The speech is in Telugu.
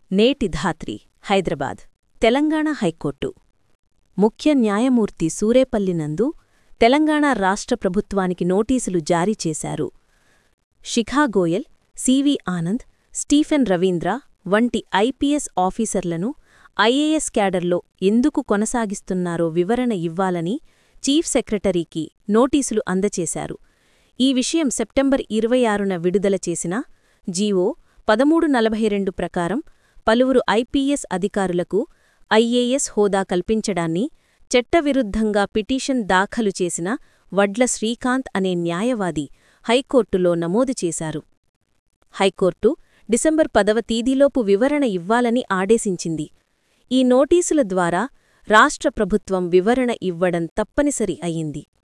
నేటి ధాత్రి హైదరాబాద్ తెలంగాణ హైకోర్టు ముఖ్య న్యాయమూర్తి సూరేపల్లినందు తెలంగాణ రాష్ట్ర ప్రభుత్వానికి నోటీసులు జారీ చేశారు శిఖా గోయల్ సివి ఆనంద్ స్టీఫెన్ రవీంద్ర వంటి ఐపీఎస్ ఆఫీసర్లను ఐఏఎస్ క్యాడర్లో ఎందుకు కొనసాగిస్తున్నారో వివరణ ఇవ్వాలని చీఫ్ సెక్రటరీకి నోటీసులు అందచేశారు ఈ విషయం సెప్టెంబర్ ఇరవై ఆరున విడుదల చేసిన జీవో పదమూడు నలభై రెండు ప్రకారం పలువురు ఐపీఎస్ అధికారులకు ఐఏఎస్ హోదా కల్పించడాన్ని చట్టవిరుద్ధంగా పిటిషన్ దాఖలు చేసిన వడ్ల శ్రీకాంత్ అనే న్యాయవాది హైకోర్టులో నమోదు చేశారు హైకోర్టు డిసెంబర్ పదవ తేదీలోపు వివరణ ఇవ్వాలని ఆదేశించింది ఈ నోటీసుల ద్వారా రాష్ట్ర ప్రభుత్వం వివరణ ఇవ్వడం తప్పనిసరి అయింది